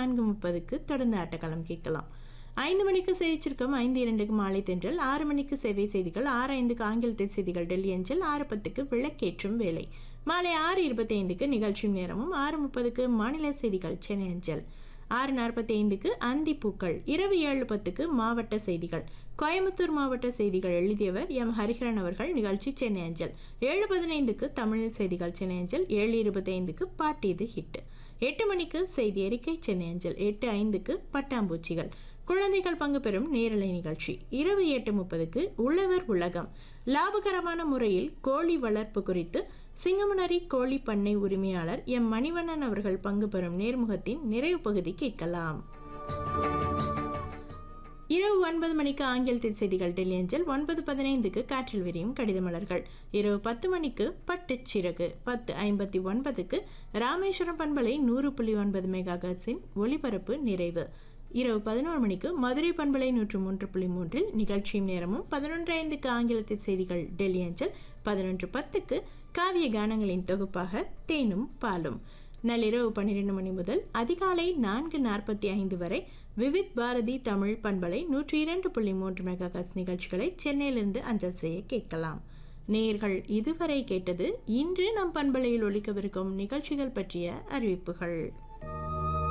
நான்கு முப்பதுக்கு தொடர்ந்து ஆட்டக்களம் கேட்கலாம் ஐந்து மணிக்கு செய்தி சுருக்கம் ஐந்து இரண்டுக்கு மாலை தென்றல் ஆறு மணிக்கு சேவை செய்திகள் ஆறு ஐந்துக்கு ஆங்கிலத்தில் செய்திகள் டெல்லி அஞ்சல் ஆறு பத்துக்கு விளக்கேற்றும் வேலை மாலை ஆறு இருபத்தி ஐந்துக்கு நிகழ்ச்சி நேரமும் ஆறு முப்பதுக்கு மாநில செய்திகள் சென்னை அஞ்சல் ஆறு நாற்பத்தி ஐந்துக்கு அந்தி பூக்கள் இரவு ஏழு பத்துக்கு மாவட்ட செய்திகள் கோயம்புத்தூர் மாவட்ட செய்திகள் எழுதியவர் எம் ஹரிஹரன் அவர்கள் நிகழ்ச்சி சென்னை அஞ்சல் ஏழு பதினைந்துக்கு தமிழ் செய்திகள் சென்னை அஞ்சல் ஏழு இருபத்தைந்துக்கு பாட்டு இது ஹிட் எட்டு மணிக்கு செய்தி அறிக்கை சென்னை அஞ்சல் எட்டு ஐந்துக்கு பட்டாம்பூச்சிகள் குழந்தைகள் பங்கு பெறும் நேரலை நிகழ்ச்சி இரவு எட்டு முப்பதுக்கு உழவர் உலகம் லாபகரமான முறையில் கோழி வளர்ப்பு குறித்து சிங்கமுனரி கோழி பண்ணை உரிமையாளர் எம் மணிவண்ணன் அவர்கள் பங்கு பெறும் நேர்முகத்தின் நிறைவு பகுதி கேட்கலாம் இரவு ஒன்பது மணிக்கு ஆங்கிலத்தில் செய்திகள் டெல்லி அஞ்சல் ஒன்பது பதினைந்துக்கு காற்றில் விரியும் கடித மலர்கள் இரவு பத்து மணிக்கு பட்டுச் சிறகு பத்து ஐம்பத்தி ஒன்பதுக்கு ராமேஸ்வரம் பண்பலை நூறு புள்ளி ஒன்பது மெகா ஹெர்ட்ஸின் ஒளிபரப்பு நிறைவு இரவு பதினோரு மணிக்கு மதுரை பண்பலை நூற்று மூன்று புள்ளி மூன்றில் நிகழ்ச்சியும் நேரமும் பதினொன்று ஐந்துக்கு ஆங்கிலத்தில் செய்திகள் டெல்லி அஞ்சல் பதினொன்று பத்துக்கு காவிய கானங்களின் தொகுப்பாக தேனும் பாலும் நள்ளிரவு பன்னிரெண்டு மணி முதல் அதிகாலை நான்கு நாற்பத்தி ஐந்து வரை விவித் பாரதி தமிழ் பண்பலை நூற்றி இரண்டு புள்ளி மூன்று மெகாகஸ் நிகழ்ச்சிகளை சென்னையிலிருந்து அஞ்சல் செய்ய கேட்கலாம் நேயர்கள் இதுவரை கேட்டது இன்று நம் பண்பலையில் ஒலிக்கவிருக்கும் நிகழ்ச்சிகள் பற்றிய அறிவிப்புகள்